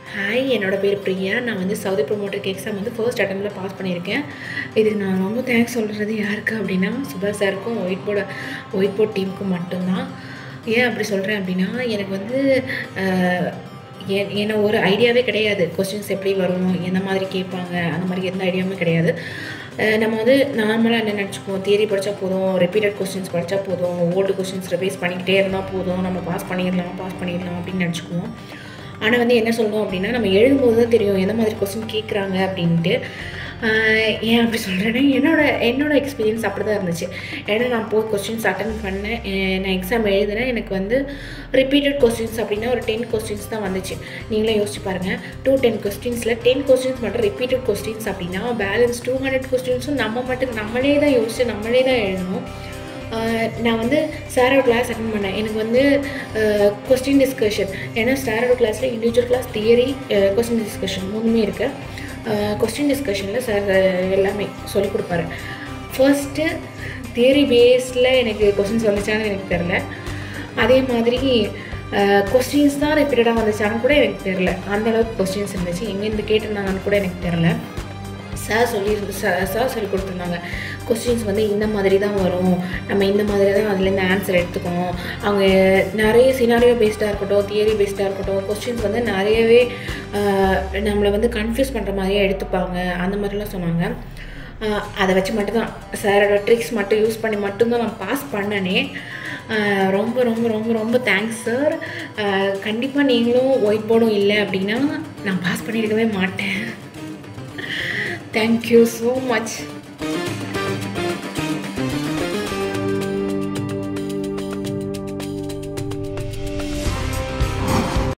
Hi என்னோட பேர் பிரியா நான் வந்து சவுதி ப்ரொமோட்டருக்கு எக்ஸாம் வந்து ஃபர்ஸ்ட் அட்டம்ப்டில் பாஸ் பண்ணியிருக்கேன் இதுக்கு நான் ரொம்ப தேங்க்ஸ் சொல்கிறது யாருக்கு அப்படின்னா சுபா சாருக்கும் ஒயிட் போர்டு ஒயிட் போர்ட் டீமுக்கும் மட்டும்தான் ஏன் அப்படி சொல்கிறேன் அப்படின்னா எனக்கு வந்து ஆஹ், என் என்ன ஒரு ஐடியாவே கிடையாது கொஸ்டின்ஸ் எப்படி வரும் எந்த மாதிரி கேட்பாங்க அந்த மாதிரி எந்த ஐடியாவுமே கிடையாது அஹ் நம்ம வந்து நார்மலாக என்ன நினச்சிக்குவோம் தியரி படித்தா போதும் ரிப்பீட்டட் கொஸ்டின்ஸ் படித்தா போதும் ஓல்டு கொஸ்டின்ஸ் ரிவைஸ் பண்ணிக்கிட்டே இருந்தால் போதும் நம்ம பாஸ் பண்ணிடலாம் பாஸ் பண்ணிடலாம் அப்படின்னு நினச்சிக்குவோம் ஆனால் வந்து என்ன சொல்லணும் அப்படின்னா நம்ம எழுதும்போது தான் தெரியும் எந்த மாதிரி கொஸ்டின் கேட்குறாங்க அப்படின்ட்டு ஆஹ் ஏன் அப்படி சொல்கிறேன்னா என்னோட என்னோட எக்ஸ்பீரியன்ஸ் அப்படி தான் இருந்துச்சு ஏன்னா நான் போய் கொஸ்டின்ஸ் அட்டன் பண்ணேன் அஹ் நான் எக்ஸாம் எழுதினேன் எனக்கு வந்து ரிப்பீட்டட் கொஸ்டின்ஸ் அப்படின்னா ஒரு டென் கொஸ்டின்ஸ் தான் வந்துச்சு நீங்களே யோசிச்சு பாருங்கள் டூ டென் கொஸ்டின்ஸில் டென் கொஸ்டின்ஸ் மட்டும் ரிப்பீட்டட் கொஸ்டின்ஸ் அப்படின்னா பேலன்ஸ் டூ ஹண்ட்ரட் கொஸ்டின்ஸும் நம்ம மட்டும் நம்மளே தான் யோசிச்சு நம்மளே தான் எழுதணும் ஆஹ் நான் வந்து சாரோட கிளாஸ் அட்டன் பண்ணேன் எனக்கு வந்து கொஸ்டின் டிஸ்கஷன் ஏன்னா சாரோட கிளாஸில் individual class theory question discussion மூணுமே இருக்குது கொஸ்டின் டிஸ்கஷனில் சார் எல்லாமே சொல்லிக் கொடுப்பாரு ஃபர்ஸ்ட்டு தியரி பேஸில் எனக்கு கொஸ்டின்ஸ் வந்துச்சான்னு எனக்கு தெரில அதே மாதிரி கொஸ்டின்ஸ் தான் ரிப்பீட்டடாக வந்துச்சான்னு கூட எனக்கு தெரில அந்தளவுக்கு கொஸ்டின்ஸ் இருந்துச்சு எங்கேருந்து கேட்டிருந்தாங்கன்னு கூட எனக்கு தெரில சார் சொல்லி சார் சார் சொல்லி கொடுத்துருந்தாங்க கொஸ்டின்ஸ் வந்து இந்த மாதிரி தான் வரும் நம்ம இந்த மாதிரி தான் அதுலேருந்து ஆன்சர் எடுத்துக்கணும் அவங்க நிறைய சினாரியோ பேஸ்டாக இருக்கட்டும் தியரி பேஸ்டாக இருக்கட்டும் கொஸ்டின்ஸ் வந்து நிறையவே ஆஹ், நம்மளை வந்து கன்ஃபியூஸ் பண்ணுற மாதிரியே எடுத்துப்பாங்க அந்த மாதிரிலாம் சொன்னாங்க ஆஹ், அதை வச்சு மட்டும்தான் சாரோட ட்ரிக்ஸ் மட்டும் யூஸ் பண்ணி மட்டும்தான் நான் பாஸ் பண்ணனே ஆஹ், ரொம்ப ரொம்ப ரொம்ப ரொம்ப தேங்க்ஸ் சார் கண்டிப்பாக நீங்களும் ஒயிட் போர்டும் இல்லை அப்படின்னா நான் பாஸ் பண்ணியிருக்கவே மாட்டேன் Thank you so much.